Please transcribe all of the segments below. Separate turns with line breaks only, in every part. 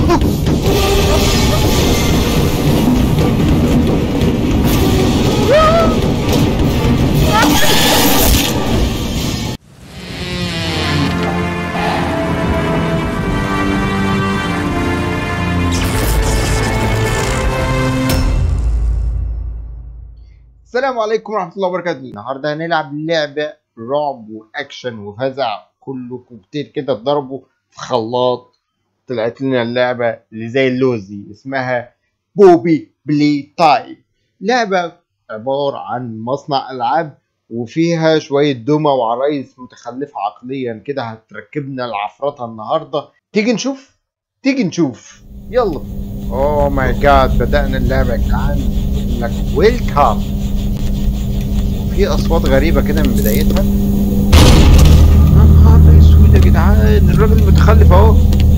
السلام عليكم ورحمة الله وبركاته النهاردة هنلعب لعبة رعب وأكشن وفزع كله كوكتيل كده اتضربوا في خلاط طلعت لنا اللعبة اللي زي اللوز دي اسمها بوبي بلي تايب لعبة عبارة عن مصنع ألعاب وفيها شوية دمى وعرايس متخلفة عقليا كده هتركبنا العفرطة النهاردة تيجي نشوف تيجي نشوف يلا اوه ماي جاد بدأنا اللعبة يا جدعان لك ويلكم في اصوات غريبه كده من بدايتها يا نهار اسود يا جدعان الراجل المتخلف اهو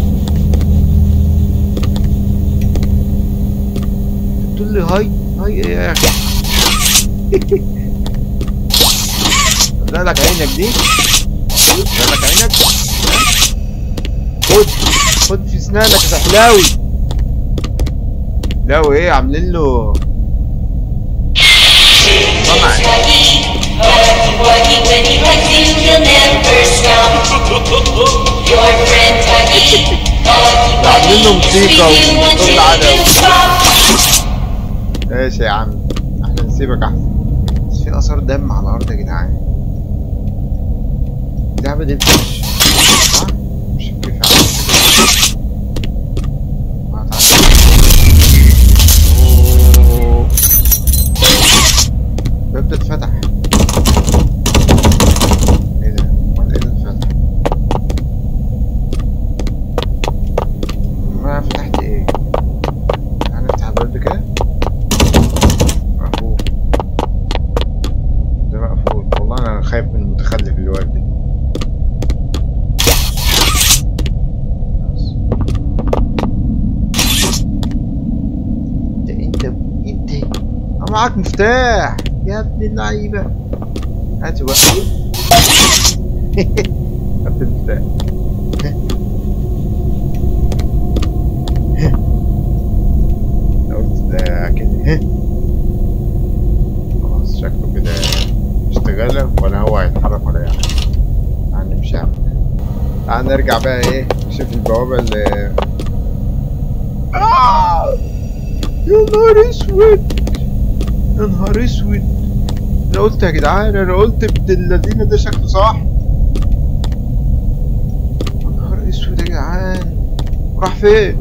تقول لي هاي هاي ايه يا اخي لا لك عينك دي لا لك عينك خد خد في اسنانك يا سحلاوي لاوي ايه عاملين له طمع
Huggy, when you hug you, you'll never stop. Your friend Huggy, Huggy,
عاملين له
Wuggy,
موسيقى
sweet you
وصوت
until
عالي
you stop.
ايش يا عم احنا نسيبك احسن بس في اثار دم على الارض يا جدعان اللعبه دي بتمشي صح مش كيف عامل كده آه، تعالى. أوه. الباب ده اتفتح ايه ده امال ايه اللي اتفتح ما فتحت ايه هنفتح الباب ده كده مقفول ده مقفول والله انا خايف من المتخلف اللي واقف ده بس. انت انت انت أنا معاك مفتاح يا ابن اللعيبة هاتي بقى هات المفتاح أنا قلت ده كده خلاص شكله كده اشتغل ولا هو هيتحرك ولا يعني يعني مش عارف تعال نرجع بقى ايه نشوف البوابة اللي آه! يا نهار اسود يا نهار اسود انا قلت يا جدعان انا قلت ابن الذين ده شكله صح يا نهار اسود يا جدعان راح فين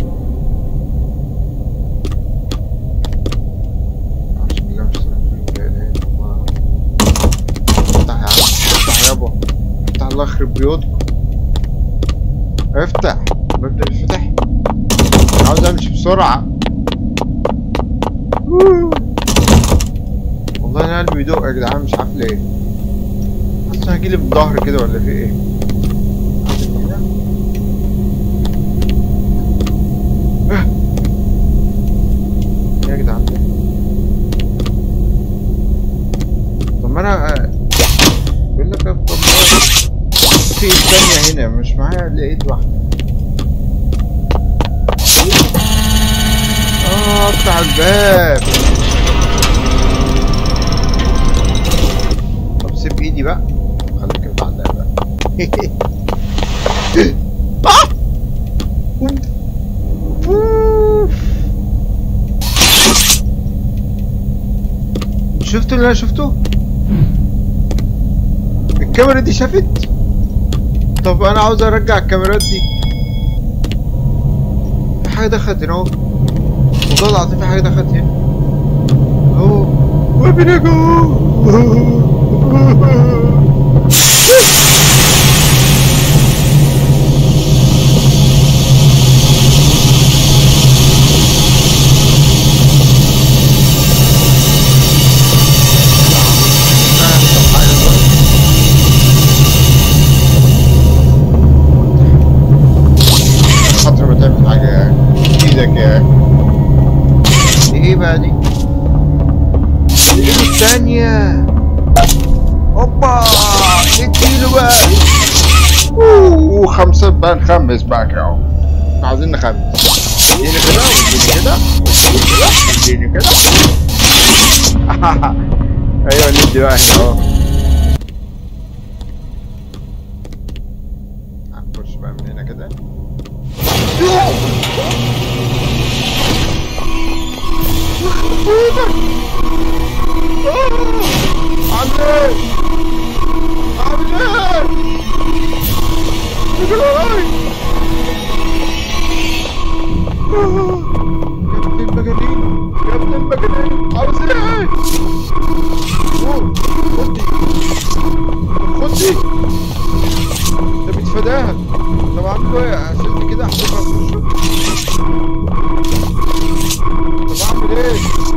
أعوذ بالله من الشيطان الرجيم. لا إله إلا الله. افتح يا عم افتح يابا افتح الله يخرب بيوتكم افتح الباب ده بيتفتح أنا عاوز امشي بسرعة والله انا قلبي بيدق يا جدعان مش عارف ليه حاسس إن هجيلي بالظهر كده ولا في ايه عارف كده؟ آه. إيه يا جدعان ده طب ما انا آه، بيقول لك طب ما في ايد تانية هنا مش معايا الا ايد واحدة اه افتح الباب طب سيب ايدي بقى خليك كده بعدها بقى آه! أوف. شفتوا اللي انا شفته الكاميرا دي شافت طب انا عاوز ارجع الكاميرات دي في حاجه دخلت هنا اهو والله العظيم في حاجه دخلت هنا اهو وابن جوه خاطر ما تعمل حاجة بإيدك يا ايه بقى دي؟ ايه الثانية؟ هوبا اديله بقى اوه خمسة بقى نخمس بقى كده اهو احنا عايزين نخمس اديني كده واديني كده واديني كده واديني كده ايوه ندي بقى هنا اهو هنخش بقى من هنا كده عامل ايه؟ عامل ايه؟ يجري وراي يا ابن المجانين يا ابن المجانين عاوز ايه؟ أوه، خدي خدي ده بيتفاداها طب اعمل ايه؟ اشيلني كده احطها في وشه طب اعمل ايه؟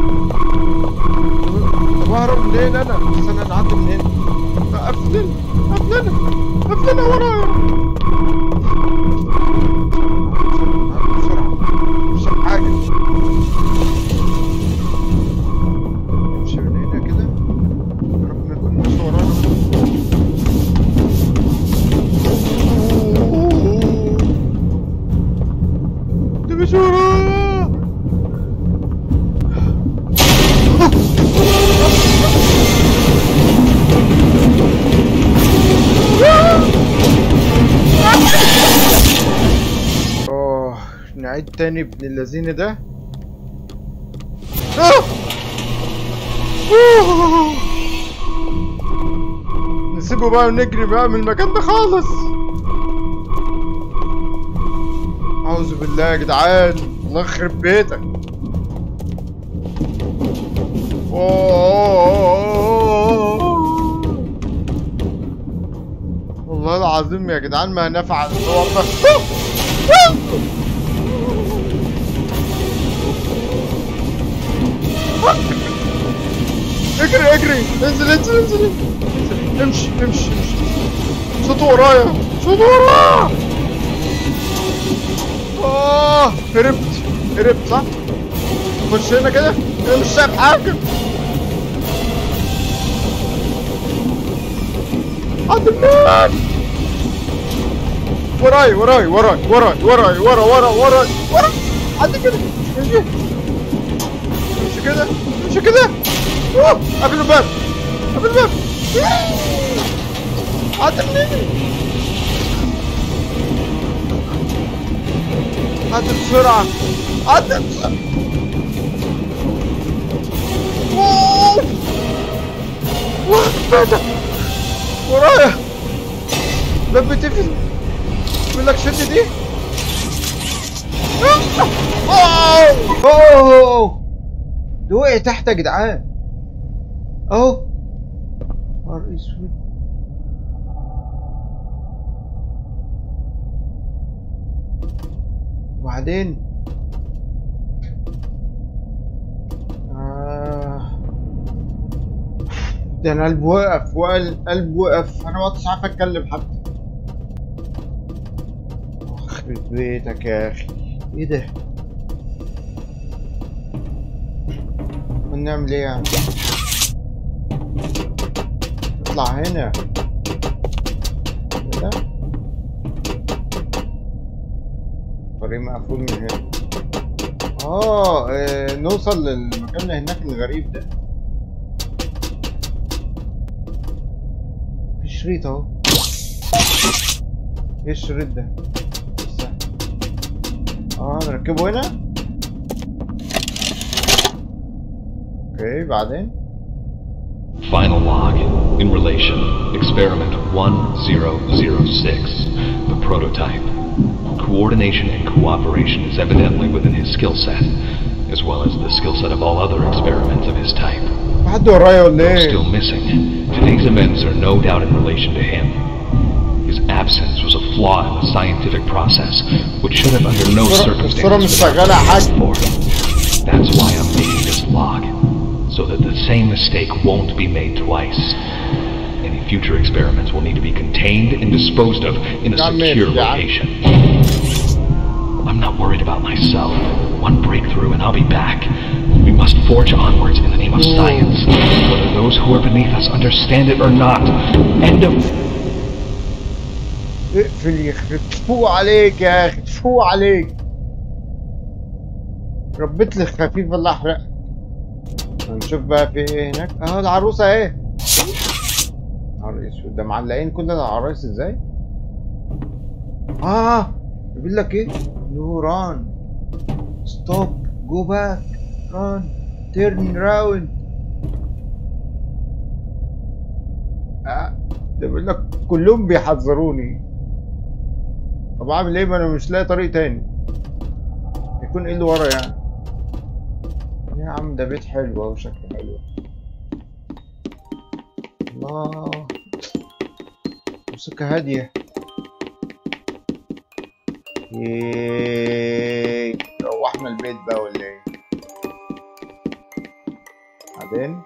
طب اهرب منين انا؟ استنى نعدي منين؟ قفلنا قفلنا قفلنا ورايا بسرعة مش شايف حاجة نمشي من هنا كده يا رب ما يكون ماشي ورانا ده مش ورايا اه نعيد تاني ابن اللذين ده آه! أوه! نسيبه بقى ونجري بقى من المكان ده خالص اعوذ بالله يا جدعان الله يخرب بيتك أوه! والله العظيم يا جدعان ما نفع الصور بس اجري اجري انزل انزل انزل انزل امشي امشي امشي صوته ورايا صوته ورايا اه هربت هربت صح؟ خش هنا كده انا مش شايف حاجه عند النار وراي وراي وراي وراي وراي ورا ورا ورا ورا عند كده امشي امشي كده امشي كده اوه قبل الباب قبل الباب عند منين عد بسرعة عد بسرعة اوه وقفت ورايا باب بتقفل بيقول لك شد دي اوه اوه ده وقع تحت يا جدعان اهو نهار اسود وبعدين آه. ده انا قلبي وقف وقلب وقف انا ما كنتش عارف اتكلم حتى يخرب بيتك يا اخي ايه ده نعمل ايه يعني اطلع هنا كده الطريق مقفول من هنا اه آه، نوصل للمكان اللي هناك الغريب ده في شريط اهو ايه الشريط ده لسه. اه نركبه هنا اوكي بعدين
Final log. In relation, experiment 1006, the prototype. Coordination and cooperation is evidently within his skill set, as well as the skill set of all other experiments of his type.
في حد ورايا ولا
Though
ايه
still missing, today's events are no doubt in relation to him. His absence was a flaw in the scientific process, which should have under no
الصورة- الصورة مش
circumstances
شغالة يا حاج
been for. That's why I'm making this log, so that the same mistake won't be made twice. Any future experiments will need to be contained and disposed of in a
Got me,
secure
yeah.
location. I'm not worried about myself. One breakthrough and I'll be back. We must forge onwards in the name of science, whether those who are beneath us understand it or not. End of.
اقفل يخرب تفو عليك يا اخي تفو عليك ربيت لي خفيف الله يحرقك هنشوف بقى في ايه هناك اهو العروسه اهي نهار اسود ده معلقين كل العرايس ازاي اه بيقول لك ايه نو ران ستوب جو باك ران تيرن راوند آه ده بيقول لك كلهم بيحذروني طب اعمل ايه ما انا مش لاقي طريق تاني يكون ايه اللي ورا يعني يا عم ده بيت حلو اهو شكله حلو الله موسيقى هادية ياي روحنا البيت بقى ولا ايه بعدين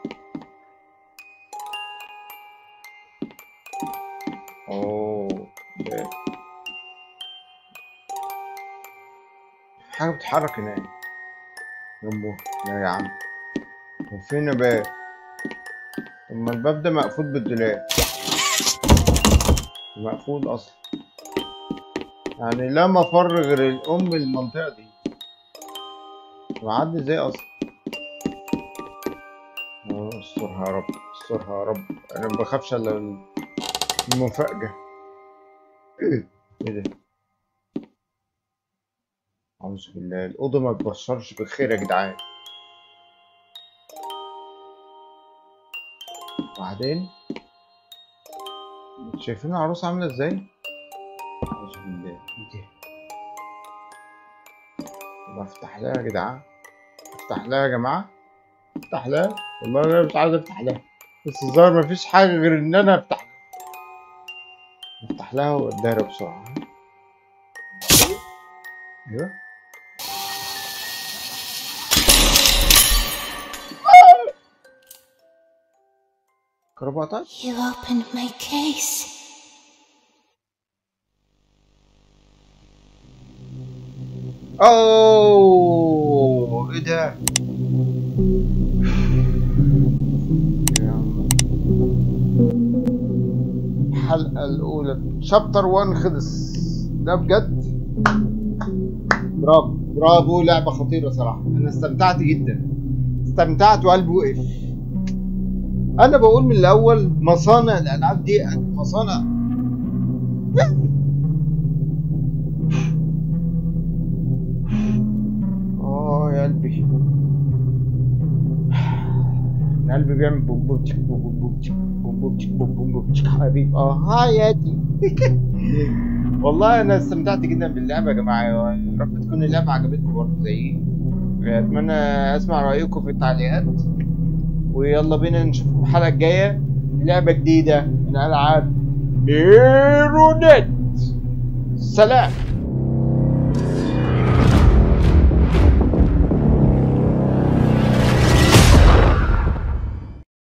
اوه بيت حاجة بتتحرك هناك جنبه لا يا عم وفين الباب اما الباب ده مقفول بالدولاب مقفول اصلا يعني لا مفر غير الام المنطقة دي معدي ازاي اصلا آه، استرها يا رب استرها يا رب انا ما بخافش الا من المفاجأة ايه إيه ده أعوذ بالله الأوضة ما تبشرش بالخير يا جدعان وبعدين شايفين العروسة عاملة ازاي؟ أعوذ بالله ايه ده؟ طب افتح لها يا جدعان افتح لها يا جماعة افتح لها والله انا مش عايز افتح لها بس الظاهر مفيش حاجة غير ان انا افتح لها افتح لها واداري بسرعة ايوه كرباطات
You opened my case.
اوه ايه ده الحلقة الأولى شابتر 1 خلص ده بجد برافو برافو لعبة خطيرة صراحة أنا استمتعت جدا استمتعت وقلبي وقف أنا بقول من الأول مصانع الألعاب دي مصانع اه يا قلبي أنا قلبي بيعمل بوم بوم تشك بوم بوم بوم تشك بوم بوم تشك بوم بوم بوم تشك حبيب اه حياتي والله انا استمتعت جدا باللعبه يا جماعه يا رب تكون اللعبه عجبتكم برضه زيي اتمنى اسمع رايكم في التعليقات ويلا بينا نشوفكم الحلقه الجايه لعبه جديده من العاب نيرو نت سلام